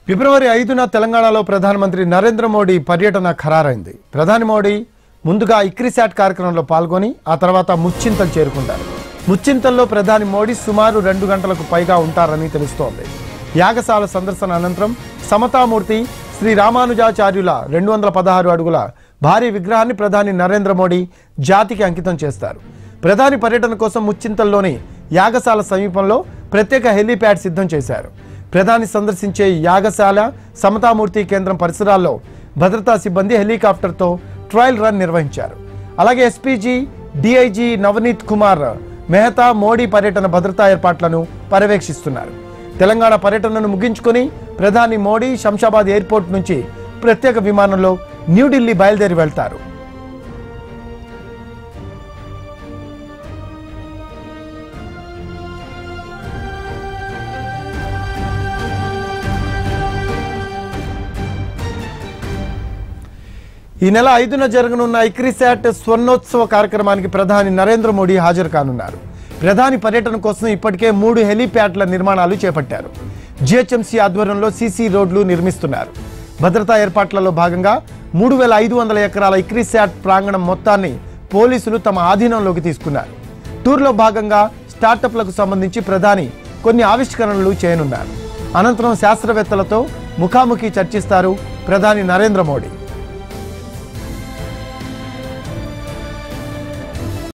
ఫిబ్రవరి ఐదున తెలంగాణలో ప్రధానమంత్రి నరేంద్ర మోడీ పర్యటన ఖరారైంది ప్రధాని మోడీ ముందుగా ఇక్రిసాట్ కార్యక్రమంలో పాల్గొని ఆ తర్వాత ముచ్చింతలు చేరుకుంటారు ముచ్చింతల్లో ప్రధాని మోడీ సుమారు రెండు గంటలకు పైగా ఉంటారని తెలుస్తోంది యాగశాల సందర్శన అనంతరం సమతామూర్తి శ్రీ రామానుజాచార్యుల రెండు వందల పదహారు అడుగుల భారీ విగ్రహాన్ని ప్రధాని నరేంద్ర మోడీ జాతికి అంకితం చేస్తారు ప్రధాని పర్యటన కోసం ముచ్చింతల్లోని యాగశాల సమీపంలో ప్రత్యేక హెలీప్యాడ్ సిద్ధం చేశారు ప్రధాని సందర్శించే యాగశాల సమతామూర్తి కేంద్రం పరిసరాల్లో భద్రతా సిబ్బంది హెలికాప్టర్తో ట్రయల్ రన్ నిర్వహించారు అలాగే ఎస్పీజీ డిఐజీ నవనీత్ కుమార్ మెహతా మోడీ పర్యటన భద్రతా ఏర్పాట్లను పర్యవేక్షిస్తున్నారు తెలంగాణ పర్యటనను ముగించుకొని ప్రధాని మోడీ శంషాబాద్ ఎయిర్పోర్ట్ నుంచి ప్రత్యేక విమానంలో న్యూఢిల్లీ బయలుదేరి వెళ్తారు ఈ నెల ఐదున జరగనున్న ఇక్రిసాట్ స్వర్ణోత్సవ కార్యక్రమానికి ప్రధాని నరేంద్ర మోడీ హాజరు కానున్నారు ప్రధాని పర్యటన కోసం ఇప్పటికే మూడు హెలీప్యాడ్ల నిర్మాణాలు చేపట్టారు జిహెచ్ఎంసీ ఆధ్వర్యంలో సీసీ రోడ్లు నిర్మిస్తున్నారు భద్రతా ఏర్పాట్లలో భాగంగా మూడు వేల ఐదు వందల ఎకరాల ఇక్రిసాట్ ప్రాంగణం మొత్తాన్ని పోలీసులు తమ ఆధీనంలోకి తీసుకున్నారు టూర్లో భాగంగా స్టార్టప్లకు సంబంధించి ప్రధాని కొన్ని ఆవిష్కరణలు చేయనున్నారు అనంతరం శాస్త్రవేత్తలతో ముఖాముఖి చర్చిస్తారు ప్రధాని నరేంద్ర మోడీ